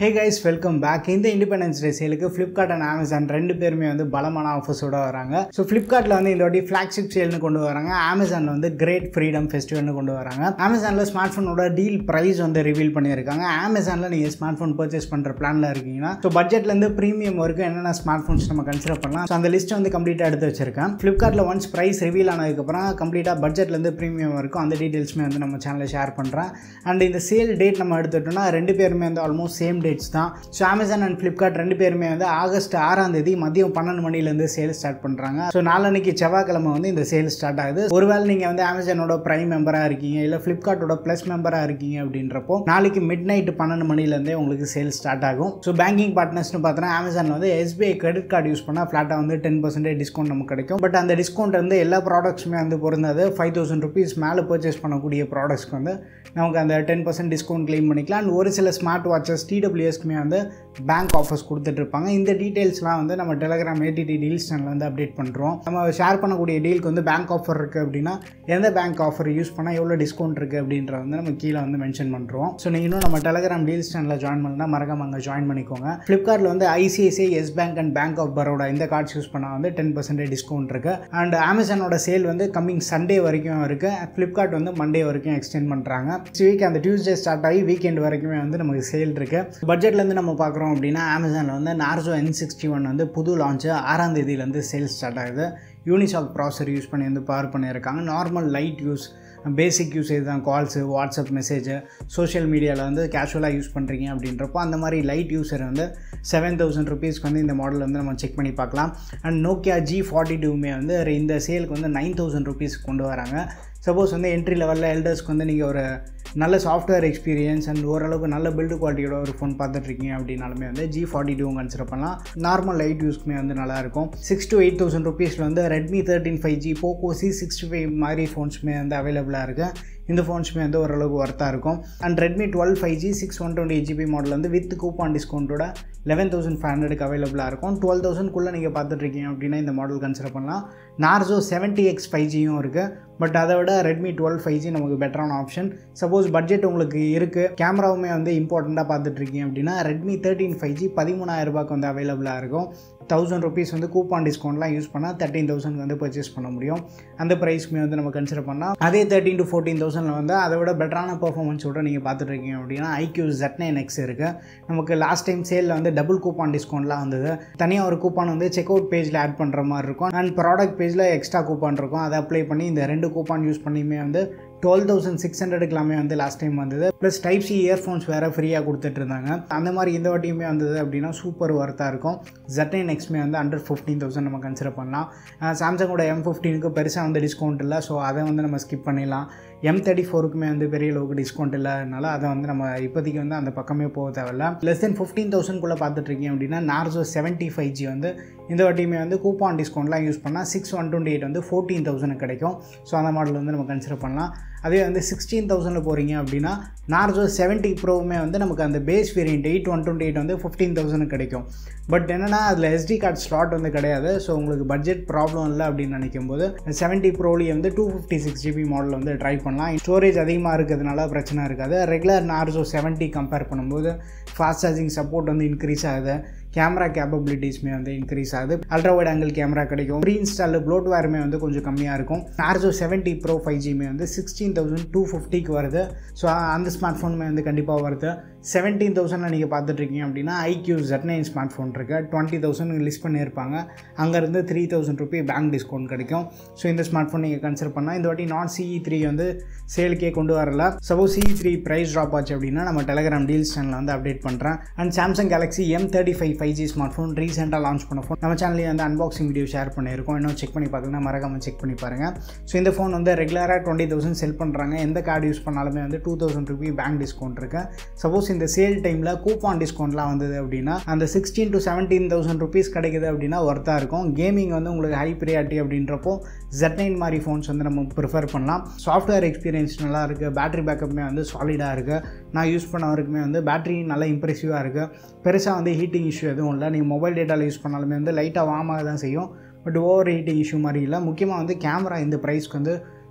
ஹே guys welcome back இந்த independence day சேலுக்கு Flipkart and Amazon ரெண்டு பேருமே வந்து பலமான ஆஃபர்ஸோட வராங்க ஸோ ஃப்ளிப்கார்ட்டில் வந்து இந்த வாட்டி ஃப்ளாக்ஷிப் சேல்னு கொண்டு வராங்க அமேசானில் வந்து கிரேட் ஃப்ரீடம் ஃபெஸ்டிவல்னு கொண்டு வராங்க அமேசானில் ஸ்மார்ட் ஃபோனோட டீல் ப்ரைஸ் வந்து ரிவீல் பண்ணியிருக்காங்க அமேசானில் நீங்கள் ஸ்மார்ட் ஃபோன் பர்ச்சேஸ் பண்ணுற பிளானில் இருக்கீங்கன்னா ஸோ பட்ஜெட்லேருந்து ப்ரீமியம் வரைக்கும் என்னென்ன ஸ்மார்ட் ஃபோன்ஸ் நம்ம கன்சிடர் பண்ணலாம் ஸோ அந்த லிஸ்ட் வந்து கம்ப்ளீட்டாக எடுத்து வச்சிருக்கேன் ஃப்ளிப்கார்ட்டில் ஒன்ஸ் ப்ரைஸ் ரிவீல் ஆனதுக்கப்புறம் கம்ப்ளீட்டாக பட்ஜெட்லேருந்து ப்ரீமியம் வரைக்கும் அந்த டீட்டெயில்ஸுமே வந்து நம்ம சேனலில் ஷேர் பண்ணுறேன் அண்ட் இந்த சேல் டேட் நம்ம எடுத்துட்டோம்னா ரெண்டு பேருமே வந்து ஆல்மோஸ்ட் சேம் டேட்ஸ் தான் ஸோ அமேசான் அண்ட் ஃப்ளிப்கார்ட் ரெண்டு பேருமே வந்து ஆகஸ்ட் ஆறாம் தேதி மதியம் பன்னெண்டு மணிலேருந்து சேல் ஸ்டார்ட் பண்ணுறாங்க ஸோ நாளன்னைக்கு செவ்வாய்க்கிழமை வந்து இந்த சேல் ஸ்டார்ட் ஆகுது ஒருவேளை நீங்கள் வந்து அமேசானோட ப்ரைம் மெம்பராக இருக்கீங்க இல்லை ஃப்ளிப்கார்ட்டோட ப்ளஸ் மெம்பராக இருக்கீங்க அப்படின்றப்போ நாளைக்கு மிட் நைட் பன்னெண்டு மணிலேருந்தே உங்களுக்கு சேல் ஸ்டார்ட் ஆகும் ஸோ பேங்கிங் பார்ட்னர்ஸ்னு பார்த்தோன்னா அமேசானில் வந்து எஸ்பிஐ கிரெடிட் கார்டு யூஸ் பண்ணால் ஃப்ளாட்டாக வந்து டென் பர்சன்டேஜ் டிஸ்கவுண்ட் நமக்கு கிடைக்கும் பட் அந்த டிஸ்கவுண்ட் வந்து எல்லா ப்ராடக்ட்ஸுமே வந்து பொருந்தாது ஃபைவ் தௌசண்ட் ருபீஸ் மேலே பர்ச்சேஸ் பண்ணக்கூடிய ப்ராடக்ட்ஸ்க்கு வந்து நமக்கு அந்த டென் பர்சன்ட் டிஸ்கவுண்ட் க்ளைம் பண்ணிக்கலாம் அண்ட் ஒரு சில ஸ்மார்ட் வாட்சஸ் டிடபிள்யூஎஸ்க்குமே வந்து பேங்க் ஆஃபர்ஸ் கொடுத்துட்ருப்பாங்க இந்த டீட்டெயில்ஸ்லாம் வந்து நம்ம டெலகிராம் ஏடிடி டீல்ஸ் சேனலில் வந்து அப்டேட் பண்ணுறோம் நம்ம ஷேர் பண்ணக்கூடிய டீலுக்கு வந்து பேங்க் ஆஃபர் இருக்குது அப்படின்னா எந்த பேங்க் ஆஃபர் யூஸ் பண்ணால் எவ்வளோ டிஸ்கவுண்ட் இருக்குது அப்படின்றத வந்து நம்ம கீழே வந்து மென்ஷன் பண்ணுறோம் ஸோ நீங்கள் இன்னும் நம்ம டெலகிராம் டீல்ஸ் சேனலில் ஜாயின் பண்ணால் மறக்காம அங்கே ஜாயின் பண்ணிக்கோங்க ஃப்ளிப்கார்ட்டில் வந்து ICICI Yes bank and bank of Baroda இந்த கார்ட்ஸ் யூஸ் பண்ணால் வந்து டென் பர்சன்டேஜ் டிஸ்கவுண்ட் இருக்குது அண்ட் அமேசானோட சேல் வந்து கம்மிங் சண்டே வரைக்கும் இருக்குது ஃப்ளிப்கார்ட் வந்து மண்டே வரைக்கும் எக்ஸ்டெண்ட் பண்ணுறாங்க வீக் அந்த டியூஸ்டே ஸ்டார்ட் ஆகி வீக்கெண்ட் வரைக்குமே வந்து நமக்கு சேல் இருக்குது பட்ஜெட்லேருந்து நம்ம பார்க்குறோம் அப்படின்னா அமேசானில் வந்து நார்சோ என் சிக்ஸ்டி ஒன் வந்து புது லான்ச்சு ஆறாம் தேதியிலேருந்து சேல் ஸ்டார்ட் ஆகுது யூனிசாக் ப்ராசர் யூஸ் பண்ணி வந்து பவர் பண்ணியிருக்காங்க normal light use basic use இதுதான் கால்ஸு வாட்ஸ்அப் மெசேஜு சோஷியல் மீடியாவில் வந்து கேஷுவலாக யூஸ் பண்ணுறீங்க அப்படின்றப்போ அந்த மாதிரி லைட் யூஸர் வந்து செவன் தௌசண்ட் ருபீஸ்க்கு வந்து இந்த மாடல் வந்து நம்ம செக் பண்ணி பார்க்கலாம் அண்ட் நோக்கியா ஜி ஃபார்ட்டி டூமே வந்து இந்த சேலுக்கு வந்து நைன் தௌசண்ட் ருபீஸ் கொண்டு வராங்க சப்போஸ் வந்து என்ட்ரி லெவலில் எல்டர்ஸ்க்கு வந்து நீங்கள் ஒரு நல்ல சாஃப்ட்வேர் எக்ஸ்பீரியன்ஸ் அண்ட் ஓரளவுக்கு நல்ல பில்டு குவாலிட்டியோட ஒரு ஃபோன் பார்த்துட்ருக்கீங்க அப்படின்னாலுமே வந்து ஜி ஃபார்ட்டி டூ கன்சிடர் பண்ணலாம் நார்மல் லைட் யூஸ்க்குமே வந்து நல்லாயிருக்கும் சிக்ஸ் டு எயிட் தௌசண்ட் ருபீஸில் வந்து Redmi thirteen five G Poco C sixty five மாதிரி ஃபோன்ஸுமே வந்து அவைலபிளாக இருக்குது இந்த ஃபோன்ஸுமே வந்து ஓரளவுக்கு ஒர்த்தாக இருக்கும் and Redmi twelve five G six one twenty eight GB model வந்து வித் கூப்பான் டிஸ்கவுண்ட்டோட லெவன் தௌசண்ட் ஃபைவ் ஹண்ட்ரடுக்கு அவைலபிளாக இருக்கும் டுவெல் தௌசண்ட்குள்ளே நீங்கள் பார்த்துட்ருக்கீங்க அப்படின்னா இந்த மாடல் கன்சிடர் பண்ணலாம் நார்சோ செவன்ட்டி எக்ஸ் ஃபைவ் ஜியும் இருக்குது பட் அதை விட ரெட்மி டுவெல் ஃபைவ் ஜி நமக்கு பெட்டரான ஆப்ஷன் சப்போஸ் பட்ஜெட் உங்களுக்கு இருக்குது கேமராவுமே வந்து இம்பார்ட்டண்ட்டாக பார்த்துட்ருக்கீங்க அப்படின்னா ரெட்மி தேர்ட்டின் ஃபைவ் ஜி பதிமூணாயிரம் ரூபாய்க்கு வந்து அவைலபிளாக இருக்கும் தௌசண்ட் ருபீஸ் வந்து கூப்பான் டிஸ்கவுண்ட்லாம் யூஸ் பண்ணால் தேர்ட்டின் தௌசண்ட் வந்து பர்ச்சேஸ் பண்ண முடியும் அந்த ப்ரைஸ்க்குமே வந்து நம்ம கன்சிடர் பண்ணால் அதே தேர்ட்டின் டு ஃபோர்டீன் தௌசண்டில் வந்து அதை விட பெட்டரான பர்ஃபார்மன்ஸோட நீங்கள் பார்த்துட்டு இருக்கீங்க அப்படின்னா ஐக்யூ ஜெட் நைன் எக்ஸ் இருக்குது நமக்கு லாஸ்ட் டைம் சேலில் வந்து டபுள் கூப்பான் டிஸ்கவுண்ட்லாம் வந்தது தனியாக ஒரு கூப்பான் வந்து செக் அவுட் பேஜில் ஆட் பண்ணுற மாதிரி இருக்கும் அண்ட் ப்ராடக்ட் பேஜில் எக்ஸ்ட்ரா கூப்பான் இருக்கும் அதை அப்ளை பண்ணி இந்த ரெண்டு கூப்பான் யூஸ் பண்ணியுமே வந்து டுவெல் தௌசண்ட் சிக்ஸ் ஹண்ட்ரடுக்கெல்லாமே வந்து லாஸ்ட் டைம் வந்தது ப்ளஸ் டைப் சி இயர்ஃபோன்ஸ் வேறு ஃப்ரீயாக கொடுத்துட்டு இருந்தாங்க அந்த மாதிரி இந்த வாட்டியுமே வந்தது அப்படின்னா சூப்பர் ஒர்த்தாக இருக்கும் ஜெட்டைன் எக்ஸ்மே வந்து அண்டர் ஃபிஃப்டீன் தௌசண்ட் நம்ம கன்சிடர் பண்ணலாம் சாம்சங்கோட எம் ஃபிஃப்டீனுக்கு பெருசாக வந்து டிஸ்கவுண்ட் இல்லை ஸோ அதை வந்து நம்ம ஸ்கிப் பண்ணிடலாம் எம் தேர்ட்டி ஃபோருக்குமே வந்து பெரிய அளவுக்கு டிஸ்கவுண்ட் இல்லாதனால அதை வந்து நம்ம இப்போதைக்கு வந்து அந்த பக்கமே போக தேவையில்ல லெஸ் தென் ஃபிஃப்டீன் தௌசண்ட்குள்ளே பார்த்துட்ருக்கீங்க அப்படின்னா நார்சோ செவன்ட்டி ஃபைவ் ஜி வந்து இந்த வாட்டியுமே வந்து கூப்பான் டிஸ்கவுண்ட்லாம் யூஸ் பண்ணால் சிக்ஸ் ஒன் டுவெண்ட்டி எயிட் வந்து ஃபோர்டீன் தௌசண்ட் கிடைக்கும் ஸோ அந்த மாடல் வந்து நம்ம கன்சிடர் பண்ணலாம் அதே வந்து சிக்ஸ்டீன் தௌசண்டில் போகிறீங்க அப்படின்னா நார்சோ செவன்ட்டி ப்ரோவுமே வந்து நமக்கு அந்த base variant eight one twenty eight வந்து ஃபிஃப்டீன் தௌசண்ட் கிடைக்கும் பட் என்னென்னா அதில் எஸ்டி கார்டு ஸ்லாட் வந்து கிடையாது ஸோ உங்களுக்கு பட்ஜெட் ப்ராப்ளம் இல்லை அப்படின்னு நினைக்கும் போது செவன்ட்டி ப்ரோலேயே வந்து two fifty six GB model வந்து ட்ரை பண்ணலாம் ஸ்டோரேஜ் அதிகமாக இருக்கிறதுனால பிரச்சனை இருக்காது ரெகுலர் நார்சோ செவன்ட்டி கம்பேர் பண்ணும்போது ஃபாஸ்ட் சார்ஜிங் சப்போர்ட் வந்து இன்க்ரீஸ் ஆகுது கேமரா கேப்பபிலிட்டிஸ்மே வந்து இன்க்ரீஸ் ஆகுது அல்ட்ரா வைட் ஆங்கிள் கேமரா கிடைக்கும் ப்ரீ இன்ஸ்டால் ப்ளோட்வேருமே வந்து கொஞ்சம் கம்மியாக இருக்கும் நார்சோ செவன்ட்டி ப்ரோ ஃபைவ் ஜிமே வந்து சிக்ஸ்டீன் தௌசண்ட் டூ ஃபிஃப்டிக்கு வருது ஸோ அந்த ஸ்மார்ட் ஃபோனுமே வந்து கண்டிப்பாக வருது செவன்டீன் தௌசண்டில் நீங்கள் பார்த்துட்ருக்கீங்க அப்படின்னா iQOO Z nine smart phone இருக்குது டுவெண்ட்டி தௌசண்ட் லிஸ்ட் பண்ணியிருப்பாங்க அங்கேருந்து three thousand rupee bank discount கிடைக்கும் ஸோ இந்த ஸ்மார்ட் ஃபோன் நீங்கள் கன்சிடர் பண்ணால் இந்த வாட்டி நான் சிஇ த்ரீ வந்து சேலுக்கே கொண்டு வரல suppose CE three price drop ஆச்சு அப்படின்னா நம்ம டெலகிராம் டீல்ஸ் சேனலில் வந்து அப்டேட் பண்ணுறேன் and Samsung Galaxy M thirty five five G smart phone ரீசெண்டாக லான்ச் பண்ண ஃபோன் நம்ம சேனல்லேயே வந்து அன்பாக்சிங் வீடியோ ஷேர் பண்ணியிருக்கோம் இன்னும் செக் பண்ணி பார்த்தீங்கன்னா மறக்காமல் செக் பண்ணி பாருங்கள் ஸோ இந்த ஃபோன் வந்து ரெகுலராக டுவெண்ட்டி தௌசண்ட் செல் பண்ணுறாங்க எந்த கார்டு யூஸ் பண்ணாலுமே வந்து two thousand rupee bank discount இருக்குது சப்போஸ் இந்த சேல் டைமில் கூப்பான் டிஸ்கவுண்ட்லாம் வந்தது அப்படின்னா அந்த sixteen to seventeen thousand rupees கிடைக்குது அப்படின்னா ஒர்த்தாக இருக்கும் கேமிங் வந்து உங்களுக்கு ஹை ப்ரியாரிட்டி அப்படின்றப்போ ஜெட் நைன் மாதிரி ஃபோன்ஸ் வந்து நம்ம ப்ரிஃபர் பண்ணலாம் சாஃப்ட்வேர் எக்ஸ்பீரியன்ஸ் நல்லா இருக்குது பேட்டரி பேக்கப்புமே வந்து சாலிடாக இருக்குது நான் யூஸ் பண்ண வரைக்குமே வந்து பேட்டரி நல்லா இம்ப்ரெசிவாக இருக்குது பெருசாக வந்து ஹீட்டிங் இஷ்யூ எதுவும் இல்லை நீங்கள் மொபைல் டேட்டாவில் யூஸ் பண்ணாலுமே வந்து லைட்டாக வார்மாக தான் செய்யும் பட் ஓவர் ஹீட்டிங் இஷ்யூ மாதிரி இல்லை முக்கியமாக வந்து கேமரா இந்த ப்ரைஸ்க்கு வந்து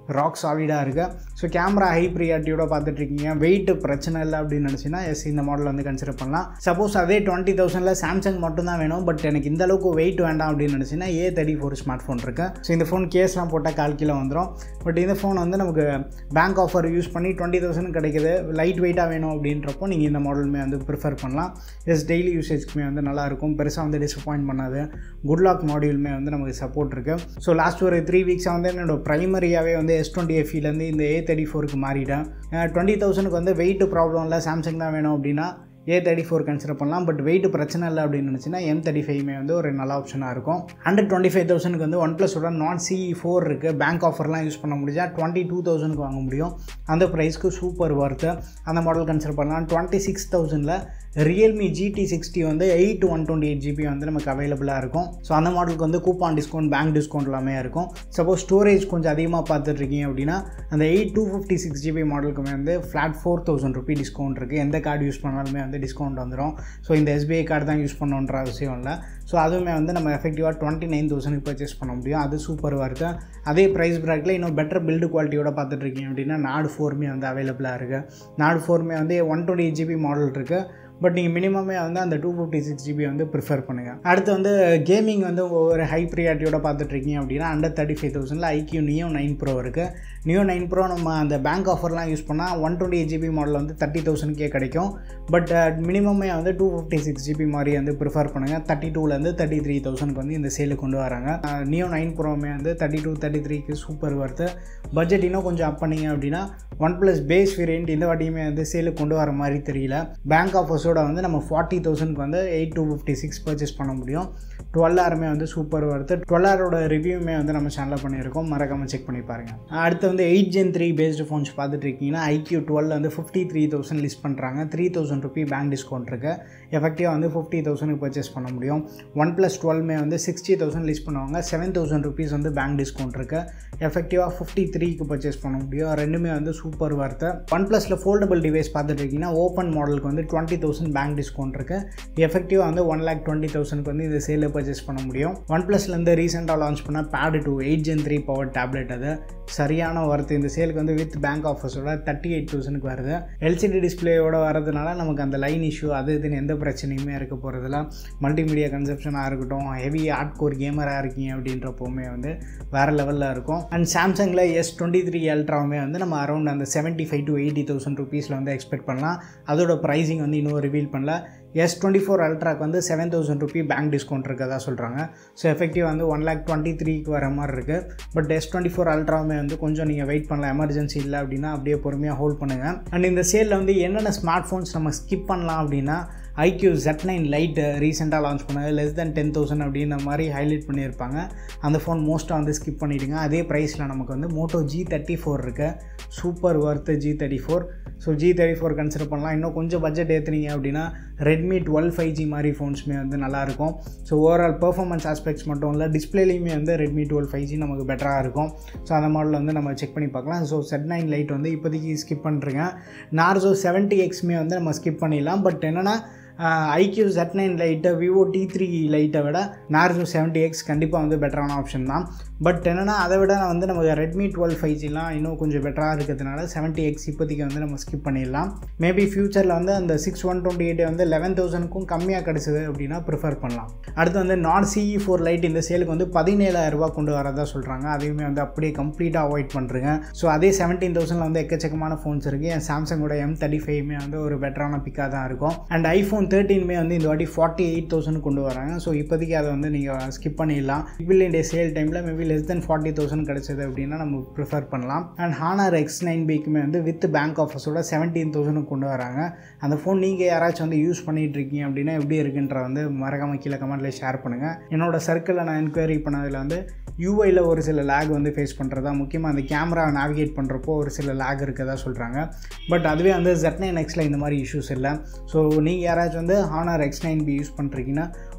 ராக் சாலிடாக இருக்குது ஸோ கேமரா ஹை ப்ரியாரிட்டியோட பார்த்துட்ருக்கீங்க வெயிட் பிரச்சனை இல்லை அப்படின்னு நினச்சிங்கன்னா எஸ் இந்த மாடல் வந்து கன்சிடர் பண்ணலாம் சப்போஸ் அதே டுவெண்ட்டி தௌசண்டில் சாம்சங் மட்டும் தான் வேணும் பட் எனக்கு இந்த அளவுக்கு வெயிட் வேண்டாம் அப்படின்னு நினச்சிங்கன்னா A thirty four smart phone இருக்குது ஸோ இந்த ஃபோன் கேஸ்லாம் போட்டால் கால் கிலோ வந்துடும் பட் இந்த ஃபோன் வந்து நமக்கு பேங்க் ஆஃபர் யூஸ் பண்ணி டுவெண்ட்டி தௌசண்ட் கிடைக்குது லைட் வெயிட்டாக வேணும் அப்படின்றப்போ நீங்கள் இந்த மாடலுமே வந்து ப்ரிஃபர் பண்ணலாம் எஸ் டெய்லி யூசேஜ்க்குமே வந்து நல்லாயிருக்கும் பெருசாக வந்து டிசப்பாயின்ட் பண்ணாது குட் லாக் மாடியூலுமே வந்து நமக்கு சப்போர்ட் இருக்குது ஸோ லாஸ்ட் ஒரு த்ரீ வீக்ஸாக வந்து என்னோட ப்ரைமரியாகவே வந்து எஸ் டுவெண்ட்டி எஃப்இலேருந்து இந்த ஏ தேர்ட்டி ஃபோருக்கு மாறிட்டேன் டுவெண்ட்டி தௌசண்ட்க்கு வந்து வெயிட் ப்ராப்ளம் இல்லை சாம்சங் தான் வேணும் அப்படின்னா ஏ தேர்ட்டி ஃபோர் கன்சிடர் பண்ணலாம் பட் வெயிட் பிரச்சனை இல்லை அப்படின்னு நினச்சின்னா எம் தேர்ட்டி ஃபைவ்மே வந்து ஒரு நல்ல ஆப்ஷனாக இருக்கும் ஹண்ட்ரட் டுவெண்ட்டி ஃபைவ் தௌசண்ட்க்கு வந்து ஒன் ப்ளஸோட நான் சிஇ ஃபோர் இருக்குது பேங்க் ஆஃபர்லாம் யூஸ் பண்ண முடிஞ்சா டுவெண்ட்டி டூ தௌசண்ட்க்கு வாங்க முடியும் அந்த ப்ரைஸ்க்கு சூப்பர் ஒர்த்து அந்த மாடல் கன்சிடர் பண்ணலாம் டுவெண்ட்டி சிக்ஸ் தௌசண்டில் ரியல்மி ஜிடி சிக்ஸ்டி வந்து eight one twenty eight GB வந்து நமக்கு அவைலபிளாக இருக்கும் ஸோ அந்த மாடலுக்கு வந்து கூப்பான் டிஸ்கவுண்ட் பேங்க் டிஸ்கவுண்ட் எல்லாமே இருக்கும் சப்போஸ் ஸ்டோரேஜ் கொஞ்சம் அதிகமாக பார்த்துட்ருக்கீங்க அப்படின்னா அந்த eight two fifty six GB மாடலுக்குமே வந்து flat four thousand rupee discount இருக்குது எந்த கார்டு யூஸ் பண்ணாலுமே வந்து டிஸ்கவுண்ட் வந்துடும் ஸோ இந்த எஸ்பிஐ கார்டு தான் யூஸ் பண்ணணுன்ற அவசியம் இல்லை ஸோ அதுவுமே வந்து நம்ம எஃபெக்டிவாக டுவெண்ட்டி நைன் தௌசண்ட்க்கு பர்ச்சேஸ் பண்ண முடியும் அது சூப்பர் வருது அதே ப்ரைஸ் ப்ராக்கில் இன்னும் பெட்டர் பில்டு குவாலிட்டியோட பார்த்துட்ருக்கீங்க அப்படின்னா நாடு ஃபோருமே வந்து அவைலபிளாக இருக்குது நாடு ஃபோருமே வந்து one twenty eight GB model இருக்குது பட் நீங்கள் மினிமமே வந்து அந்த டூ ஃபிஃப்டி சிக்ஸ் ஜிபி வந்து ப்ரிஃபர் பண்ணுங்கள் அடுத்து வந்து கேமிங் வந்து ஒரு ஹை ப்ரியாரிட்டியோட பார்த்துட்ருக்கீங்க அப்படின்னா அண்டர் தேர்ட்டி ஃபைவ் தௌசண்டில் ஐக்யூ நியோ நைன் ப்ரோ இருக்குது நியோ நைன் ப்ரோ நம்ம அந்த பேங்க் ஆஃபர்லாம் யூஸ் பண்ணால் one twenty eight GB model வந்து தேர்ட்டி தௌசண்ட்கே கிடைக்கும் பட் மினிமமே வந்து டூ ஃபிஃப்டி சிக்ஸ் ஜிபி மாதிரி வந்து ப்ரிஃபர் பண்ணுங்கள் தேர்ட்டி டூலேருந்து தேர்ட்டி த்ரீ தௌசண்ட்க்கு வந்து இந்த சேலுக்கு கொண்டு வராங்க நியோ நைன் ப்ரோமே வந்து தேர்ட்டி டூ தேர்ட்டி த்ரீக்கு சூப்பர் வருது பட்ஜெட் இன்னும் கொஞ்சம் அப் பண்ணிங்க அப்படின்னா ஒன் ப்ளஸ் பேஸ் வேரியன்ட் இந்த வாட்டியுமே வந்து சேலுக்கு கொண்டு வர மாதிரி தெரியல பேங்க் ஆஃபர்ஸோட வந்து நம்ம ஃபார்ட்டி தௌசண்ட்க்கு வந்து eight two fifty six purchase பண்ண முடியும் டுவெல் ஆருமே வந்து சூப்பர் வருது டுவெல் ஆரோட ரிவ்யூமே வந்து நம்ம சேனலில் பண்ணியிருக்கோம் மறக்காமல் செக் பண்ணி பாருங்கள் அடுத்து வந்து eight gen three based phones பார்த்துட்டு இருக்கீங்கன்னா ஐக்யூ டுவெல் வந்து ஃபிஃப்டி த்ரீ தௌசண்ட் லிஸ்ட் பண்ணுறாங்க three thousand rupee bank discount இருக்குது எஃபெக்டிவாக வந்து ஃபிஃப்டி தௌசண்ட்க்கு பர்ச்சேஸ் பண்ண முடியும் ஒன் ப்ளஸ் டுவெல்மே வந்து சிக்ஸ்டி தௌசண்ட் லிஸ்ட் பண்ணுவாங்க செவன் தௌசண்ட் ருபீஸ் வந்து பேங்க் டிஸ்கவுண்ட் இருக்குது எஃபெக்டிவாக ஃபிஃப்டி த்ரீக்கு பர்ச்சேஸ் பண்ண முடியும் ரெண்டுமே வந்து சூப்பர் வருது ஒன் ப்ளஸில் ஃபோல்டபுள் டிவைஸ் பார்த்துட்டு இருக்கீங்கன்னா ஓப்பன் மாடலுக்கு வந்து டுவெண்ட்டி தௌசண்ட் பேங்க் டிஸ்கவுண்ட் இருக்குது எஃபெக்டிவாக வந்து ஒன் லேக் டுவெண்ட்டி தௌசண்ட்க்கு வந்து இந்த சேலில் பர்ச்சேஸ் பண்ண முடியும் ஒன் ப்ளஸ்லேருந்து ரீசெண்டாக லான்ச் பண்ண pad two eight gen three power tablet அது சரியான ஒர்த்து இந்த சேலுக்கு வந்து வித் பேங்க் ஆஃபர்ஸோட தேர்ட்டி எயிட் தௌசண்ட்க்கு வருது எல்சிடி டிஸ்பிளேயோட வரதுனால நமக்கு அந்த லைன் இஷ்யூ அது இதுன்னு எந்த பிரச்சனையுமே இருக்க போகிறதில்ல மல்டிமீடியா கன்செப்ஷனாக இருக்கட்டும் ஹெவி ஆர்ட் கோர் கேமராக இருக்கீங்க அப்படின்றப்போவுமே வந்து வேறு லெவலில் இருக்கும் அண்ட் சாம்சங்கில் எஸ் டுவெண்ட்டி த்ரீ அல்ட்ராவுமே வந்து நம்ம அரௌண்ட் அந்த seventy five to eighty thousand ருபீஸில் வந்து எக்ஸ்பெக்ட் பண்ணலாம் அதோட ப்ரைஸிங் வந்து இன்னும் ரிவீல் பண்ணல எஸ் டுவெண்ட்டி ஃபோர் அல்ட்ராக்கு வந்து seven thousand rupee bank discount இருக்கதா சொல்கிறாங்க ஸோ எஃபெக்டிவ் வந்து ஒன் லேக் டுவெண்ட்டி த்ரீக்கு வர மாதிரி இருக்குது பட் எஸ் டுவெண்ட்டி ஃபோர் அல்ட்ராவுமே வந்து கொஞ்சம் நீங்கள் வெயிட் பண்ணலாம் எமர்ஜென்சி இல்லை அப்படின்னா அப்படியே பொறுமையாக ஹோல்ட் பண்ணுங்கள் அண்ட் இந்த சேலில் வந்து என்னென்ன ஸ்மார்ட் ஃபோன்ஸ் நம்ம ஸ்கிப் பண்ணலாம் அப்படின்னா ஐக்யூ ஜெட் நைன் லைட்டு ரீசெண்டாக லான்ச் பண்ணது லெஸ் தென் டென் தௌசண்ட் அப்படின்ற மாதிரி ஹைலைட் பண்ணியிருப்பாங்க அந்த ஃபோன் மோஸ்ட்டாக வந்து ஸ்கிப் பண்ணிவிடுங்க அதே ப்ரைஸில் நமக்கு வந்து மோட்டோ ஜி தேர்ட்டி ஃபோர் இருக்குது super worth G thirty four so G thirty four consider பண்ணலாம் இன்னும் கொஞ்சம் பட்ஜெட் ஏற்றுனீங்க அப்படின்னா ரெட்மி டுவெல் ஃபைவ் ஜி மாதிரி ஃபோன்ஸுமே வந்து நல்லாயிருக்கும் ஸோ ஓவரால் பெர்ஃபார்மன்ஸ் ஆஸ்பெக்ட்ஸ் மட்டும் இல்லை டிஸ்பிளேலையுமே வந்து ரெட்மி டுவெல் ஃபைவ் ஜி நமக்கு பெட்டராக இருக்கும் ஸோ அந்த மாடல் வந்து நம்ம செக் பண்ணி பார்க்கலாம் ஸோ செட் நைன் லைட் வந்து இப்போதைக்கு ஸ்கிப் பண்ணுறேங்க நார்சோ செவன்ட்டி எக்ஸ்மே வந்து நம்ம ஸ்கிப் பண்ணிடலாம் பட் என்னென்னா ஐக்யூ ஜெட் நைன் லைட்டை விவோ டி த்ரீ லைட்டை விட நார்சோ செவன்ட்டி எக்ஸ் கண்டிப்பாக வந்து பெட்டரான ஆப்ஷன் தான் பட் என்னென்னா அதை விட வந்து நமக்கு ரெட்மி டுவெல் ஃபைவ் ஜிலாம் இன்னும் கொஞ்சம் பெட்டராக இருக்கிறதுனால செவன்ட்டி எக்ஸ் இப்போதைக்கு வந்து நம்ம ஸ்கிப் பண்ணிடலாம் மேபி ஃப்யூச்சரில் வந்து அந்த சிக்ஸ் ஒன் டுவெண்ட்டி எயிட் வந்து லெவன் தௌசண்ட்க்கும் கம்மியாக கிடச்சிது அப்படின்னா ப்ரிஃபர் பண்ணலாம் அடுத்து வந்து நான் சிஇ ஃபோர் லைட் இந்த சேலுக்கு வந்து பதினேழாயிரம் ரூபா கொண்டு வரதா சொல்கிறாங்க அதையுமே வந்து அப்படியே கம்ப்ளீட்டாக அவாய்ட் பண்ணுறேங்க ஸோ அதே செவன்டீன் தௌசண்டில் வந்து எக்கச்சக்கமான ஃபோன்ஸ் இருக்குது என் சாம்சங்கோட எம் தேர்ட்டி ஃபைவ்மே வந்து ஒரு பெட்டரான பிக்காக தான் இருக்கும் அண்ட் ஐஃபோன் தேர்ட்டின்மே வந்து இந்த வாட்டி ஃபார்ட்டி எயிட் தௌசண்ட் கொண்டு வராங்க ஸோ இப்போதைக்கு அதை வந்து நீங்கள் ஸ்கிப் பண்ணிடலாம் பில் டே சேல் டைமில் maybe less then forty thousand கிடச்சது அப்படின்னா நம்ம ப்ரிஃபர் பண்ணலாம் அண்ட் ஹானர் எக்ஸ் நைன் பிக்குமே வந்து வித் பேங்க் ஆஃபர்ஸோட செவன்டீன் தௌசண்ட் கொண்டு வராங்க அந்த ஃபோன் நீங்கள் யாராச்சும் வந்து யூஸ் பண்ணிட்டு இருக்கீங்க அப்படின்னா எப்படி இருக்குன்ற வந்து மறக்காமல் கீழே கமெண்ட்டில் ஷேர் பண்ணுங்கள் என்னோட சர்க்கிளில் நான் என்கொயரி பண்ணதில் வந்து யூஐயில் ஒரு சில லேக் வந்து ஃபேஸ் பண்ணுறதா முக்கியமாக அந்த கேமரா நேவிகேட் பண்ணுறப்போ ஒரு சில லேக் இருக்கதா சொல்கிறாங்க பட் அதுவே வந்து ஜெட் நைன் எக்ஸில் இந்த மாதிரி இஷ்யூஸ் இல்லை ஸோ நீங்கள் யாராச்சும் வந்து Honor X nine B use பண்ணுறீங்கன்னா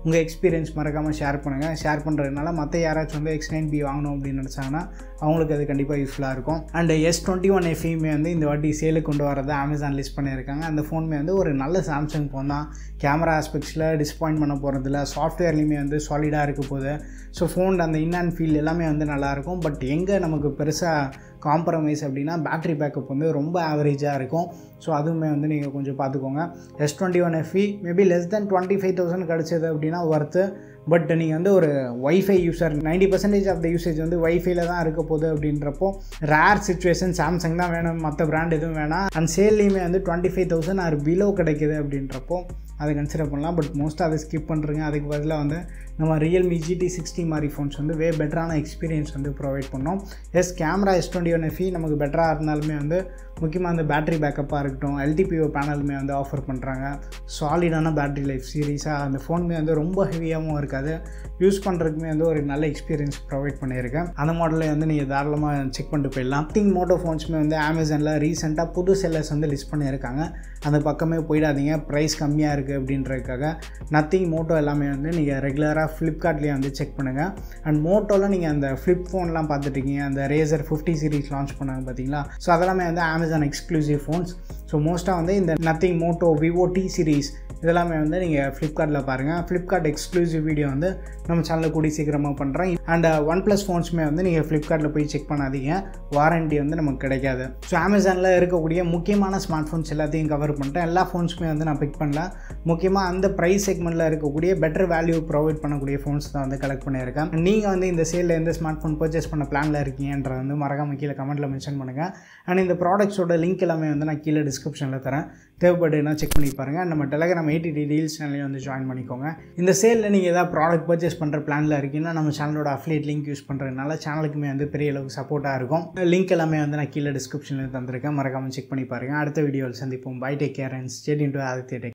உங்கள் எக்ஸ்பீரியன்ஸ் மறக்காமல் ஷேர் பண்ணுங்கள் ஷேர் பண்ணுறதுனால மற்ற யாராச்சும் வந்து எக்ஸ் நைன் பி வாங்கணும் அப்படின்னு நினச்சாங்கன்னா அவங்களுக்கு அது கண்டிப்பாக யூஸ்ஃபுல்லாக இருக்கும் அண்ட் எஸ் டுவெண்ட்டி ஒன் எஃப்இமே வந்து இந்த வாட்டி சேலுக்கு கொண்டு வரதை அமேசான் லிஸ்ட் பண்ணியிருக்காங்க அந்த ஃபோனுமே வந்து ஒரு நல்ல சாம்சங் ஃபோன் தான் கேமரா ஆஸ்பெக்ட்ஸில் டிசப்பாயின்ட் பண்ண போகிறதில்ல சாஃப்ட்வேர்லேயுமே வந்து சாலிடாக இருக்க போகுது ஸோ ஃபோன் அந்த இன் அண்ட் ஃபீல் எல்லாமே வந்து நல்லாயிருக்கும் பட் எங்கே நமக்கு பெருசாக காம்ப்ரமைஸ் அப்படின்னா பேட்ரி பேக்கப் வந்து ரொம்ப ஆவரேஜாக இருக்கும் ஸோ அதுவுமே வந்து நீங்கள் கொஞ்சம் பார்த்துக்கோங்க S twenty one FE maybe less then twenty five thousand கிடச்சது அப்படின்னா ஒர்த்து பட் நீங்கள் வந்து ஒரு wifi user ninety percentage of the usage வந்து ஒய்ஃபைல தான் இருக்க போகுது அப்படின்றப்போ ரேர் சுச்சுவேஷன் சாம்சங் தான் வேணும் மற்ற பிராண்ட் எதுவும் வேணாம் அண்ட் சேல்லையுமே வந்து twenty five thousand or below கிடைக்குது அப்படின்றப்போ அதை கன்சிடர் பண்ணலாம் பட் மோஸ்ட்டாக அதை ஸ்கிப் பண்ணுறீங்க அதுக்கு பதிலாக வந்து நம்ம ரியல்மி ஜிடி சிக்ஸ்டி மாதிரி ஃபோன்ஸ் வந்து வே பெட்டரான எக்ஸ்பீரியன்ஸ் வந்து ப்ரொவைட் பண்ணோம் yes camera S twenty one FE நமக்கு பெட்டராக இருந்தாலுமே வந்து முக்கியமாக அந்த பேட்டரி பேக்கப்பாக இருக்கட்டும் எல்டிபிஓ பேனலுமே வந்து ஆஃபர் பண்ணுறாங்க சாலிடான பேட்டரி லைஃப் சீரீஸாக அந்த ஃபோனுமே வந்து ரொம்ப ஹெவியாகவும் இருக்காது யூஸ் பண்ணுறதுக்குமே வந்து ஒரு நல்ல எக்ஸ்பீரியன்ஸ் ப்ரொவைட் பண்ணியிருக்கேன் அந்த மாடலை வந்து நீங்கள் தாராளமாக செக் பண்ணிட்டு போயிடலாம் திங் மோட்டோ ஃபோன்ஸுமே வந்து அமேசானில் ரீசெண்டாக புது செல்லர்ஸ் வந்து லிஸ்ட் பண்ணியிருக்காங்க அந்த பக்கமே போயிடாதீங்க ப்ரைஸ் கம்மியாக இருக்குது அப்படின்றதுக்காக நத்திங் மோட்டோ எல்லாமே வந்து நீங்கள் ரெகுலராக ஃப்ளிப்கார்ட்லேயே வந்து செக் பண்ணுங்கள் அண்ட் மோட்டோவில் நீங்கள் அந்த ஃப்ளிப் ஃபோன்லாம் பார்த்துட்ருக்கீங்க அந்த ரேசர் ஃபிஃப்டி சீரிஸ் லான்ச் பண்ணாங்க பார்த்தீங்களா ஸோ அதெல்லாமே வந்து அமேசான் எக்ஸ்க்ளூசிவ் ஃபோன்ஸ் ஸோ மோஸ்ட்டாக வந்து இந்த Nothing Moto Vivo T series இதெல்லாமே வந்து நீங்கள் ஃப்ளிப்கார்ட்டில் பாருங்கள் ஃப்ளிப்கார்ட் எக்ஸ்க்ளூசிவ் வீடியோ வந்து நம்ம சேனலில் கூடி சீக்கிரமாக பண்ணுறோம் அண்ட் ஒன் ப்ளஸ் ஃபோன்ஸுமே வந்து நீங்கள் ஃப்ளிப்கார்ட்டில் போய் செக் பண்ணாதீங்க வாரண்ட்டி வந்து நமக்கு கிடைக்காது ஸோ அமேசானில் இருக்கக்கூடிய முக்கியமான ஸ்மார்ட் ஃபோன்ஸ் எல்லாத்தையும் கவர் பண்ணிட்டேன் எல்லா ஃபோன்ஸுமே வந்து நான் பிக் பண்ணல முக்கியமாக அந்த ப்ரைஸ் செக்மெண்ட்டில் இருக்கக்கூடிய பெட்டர் வேல்யூ ப்ரொவைட் பண்ணக்கூடிய ஃபோன்ஸ் தான் வந்து கலெக்ட் பண்ணியிருக்கேன் நீங்கள் வந்து இந்த சேலில் எந்த ஸ்மார்ட் ஃபோன் பர்ச்சேஸ் பண்ண பிளானில் இருக்கீங்கன்றத வந்து மறக்காம கீழே கமெண்ட்டில் மென்ஷன் பண்ணுங்கள் அண்ட் இந்த ப்ராடக்ட்ஸோட லிங்க் எல்லாமே வந்து நான் கீழே டிஸ்கிரிப்ஷனில் தரேன் தேவைப்படுதுன்னா செக் பண்ணி பாருங்கள் நம்ம டெலகிராம் எயிட்டி டீல்ஸ் சேனலையும் வந்து ஜாயின் பண்ணிக்கோங்க இந்த சேலில் நீங்கள் ஏதாவது ப்ராடக்ட் பர்ச்சேஸ் பண்ணுற பிளானில் இருக்கீங்கன்னா நம்ம சேனலோட அஃபிலியேட் லிங்க் யூஸ் பண்ணுறதுனால சேனலுக்குமே வந்து பெரிய அளவுக்கு சப்போர்ட்டாக இருக்கும் லிங்க் எல்லாமே வந்து நான் கீழே டிஸ்கிரிப்ஷனில் தந்திருக்கேன் மறக்காமல் செக் பண்ணி பாருங்கள் அடுத்த வீடியோவில் சந்திப்போம் bye take care and stay இன் டு ஆதித்ய டெக்